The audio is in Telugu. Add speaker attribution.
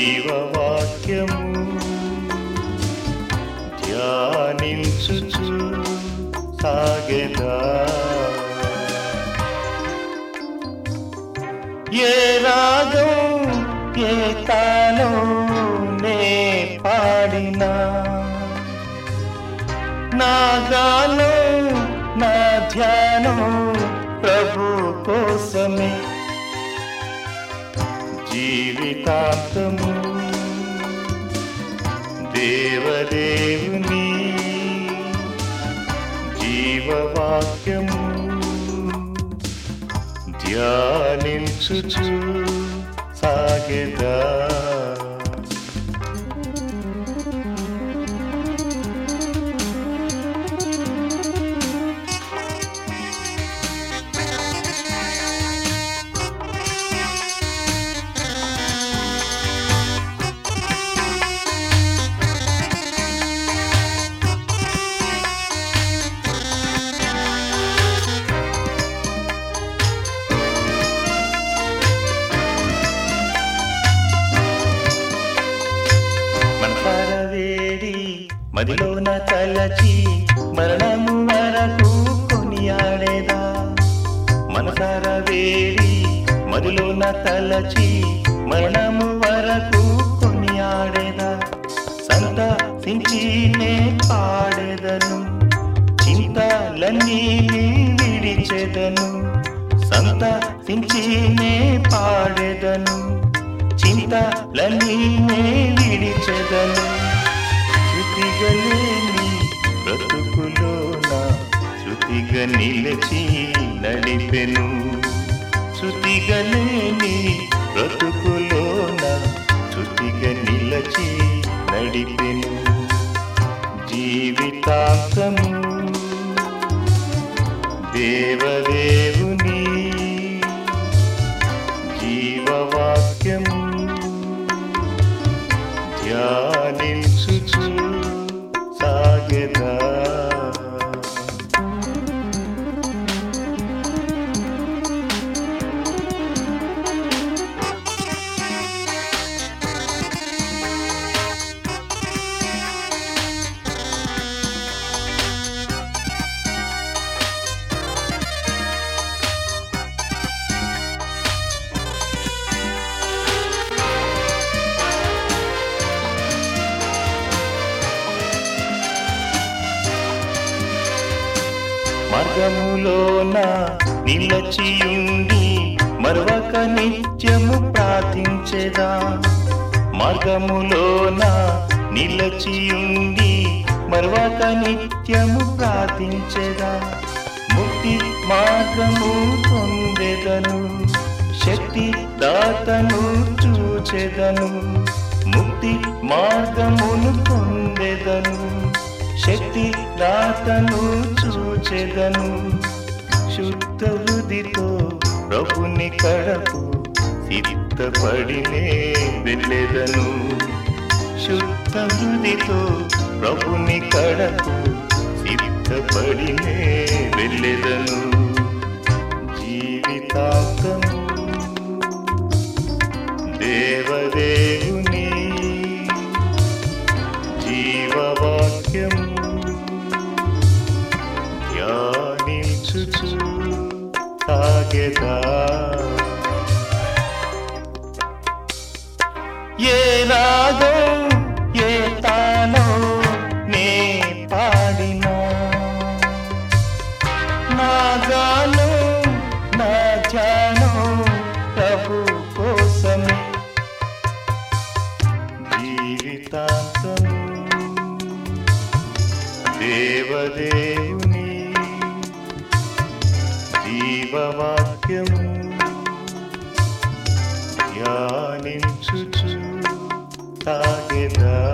Speaker 1: జీవవాక్యము ధ్యానించుచు సాగెదా ఏ రాగం ఏ తాళం నే పాడినా నా గానం నా ధ్యానం ప్రభు కోసమే జీవితాంతము దేవదేవుని జీవవాక్యము ధ్యానించుచు సాగెదా మనసార వేడి మదిలోన తలచి మరణము వరకు కొనియాడేదా మనసార వేడి మదిలోన తలచి మరణము వరకు కొనియాడేదా సంత సించినే పాడేదను చింతలన్నీ విడిచెదను సంత సించినే పాడేదను చింతలన్నీ విడిచెదను శృతిగలేని బ్రతుకులోన శృతిగా నిలిచి నడిపెను శృతిగలేని బ్రతుకులోన శృతిగా నిలచి నడిపెను జీవితాంతము దేవదేవుని జీవవాక్యము ధ్యానించుచు సాగెదా మార్గములోన నిలచియుండి మరొక నిత్యము ప్రార్థించెదా మార్గములోన నిలచియుండి మరొక నిత్యము ప్రార్థించెదా ముక్తి మార్గము పొందెదను శక్తి దాతను చూచెదను ముక్తి మార్గమును పొందెదను శక్తి దాతను చూచెదను శుద్ధ హృదితో ప్రభుని కడకు సిద్ధపడినే వెళ్ళెదను శుద్ధ హృదితో ప్రభుని కడకు సిద్ధపడినే వెళ్ళెదను జీవితాంతము దేవదేవుని జీవవాక్యము ధ్యానించుచు సాగెదా ఏ రాగం ఏ తాళం నే పాడినా నా గానం నా ధ్యానం ప్రభు కోసమే జీవితాంతము దేవదేవుని జీవవాక్యము ధ్యానించుచు సాగెదా